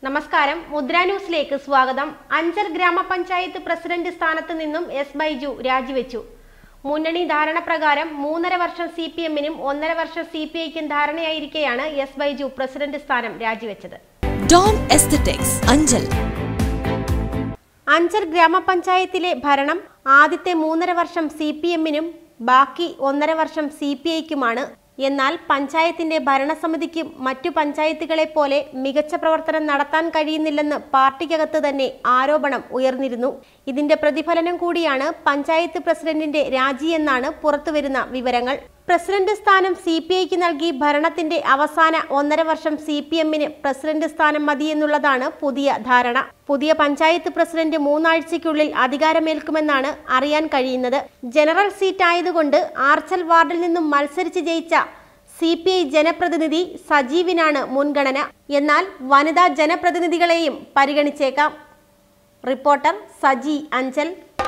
നമസ്കാരം മുദ്ര ന്യൂസിലേക്ക് സ്വാഗതം അഞ്ചൽ ഗ്രാമപഞ്ചായത്ത് പ്രസിഡന്റ് സ്ഥാനത്ത് നിന്നും എസ് ബൈജു രാജിവെച്ചു മുന്നണി ധാരണ പ്രകാരം മൂന്നര വർഷം സി പി എമ്മിനും ഒന്നര വർഷം സി പി ഐക്കും ധാരണയായിരിക്കെയാണ് എസ് ബൈജു പ്രസിഡന്റ് സ്ഥാനം രാജിവെച്ചത് ഡോം എസ്തറ്റിക്സ് അഞ്ചൽ അഞ്ചൽ ഗ്രാമപഞ്ചായത്തിലെ ഭരണം ആദ്യത്തെ മൂന്നര വർഷം സി പി എമ്മിനും ബാക്കി ഒന്നര വർഷം സി പി ഐക്കുമാണ് എന്നാൽ പഞ്ചായത്തിന്റെ ഭരണസമിതിക്കും മറ്റു പഞ്ചായത്തുകളെ പോലെ മികച്ച പ്രവർത്തനം നടത്താൻ കഴിയുന്നില്ലെന്ന് പാർട്ടിക്കകത്ത് തന്നെ ആരോപണം ഉയർന്നിരുന്നു ഇതിന്റെ പ്രതിഫലനം കൂടിയാണ് പഞ്ചായത്ത് പ്രസിഡന്റിന്റെ രാജിയെന്നാണ് പുറത്തുവരുന്ന വിവരങ്ങൾ പ്രസിഡന്റ് സ്ഥാനം സി പി ഐക്ക് നൽകി ഭരണത്തിന്റെ അവസാന ഒന്നര വർഷം സി പി എമ്മിന് പ്രസിഡന്റ് സ്ഥാനം മതിയെന്നുള്ളതാണ് പുതിയ ധാരണ പുതിയ പഞ്ചായത്ത് പ്രസിഡന്റ് മൂന്നാഴ്ചയ്ക്കുള്ളിൽ അധികാരമേൽക്കുമെന്നാണ് അറിയാൻ കഴിയുന്നത് ജനറൽ സീറ്റ് ആയതുകൊണ്ട് ആർച്ചൽ വാർഡിൽ നിന്നും മത്സരിച്ച് ജയിച്ച സി പി ഐ ജനപ്രതിനിധി സജീവിനാണ് മുൻഗണന എന്നാൽ വനിതാ ജനപ്രതിനിധികളെയും പരിഗണിച്ചേക്കാം റിപ്പോർട്ടർ സജി അഞ്ചൽ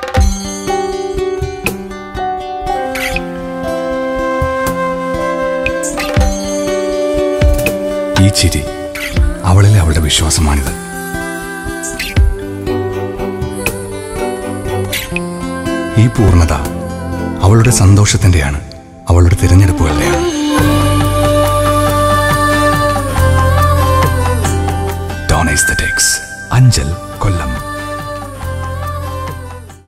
ഈ ചിരി അവളിലെ അവളുടെ വിശ്വാസമാണിത് ഈ പൂർണ്ണത അവളുടെ സന്തോഷത്തിന്റെയാണ് അവളുടെ തിരഞ്ഞെടുപ്പുകളുടെയാണ്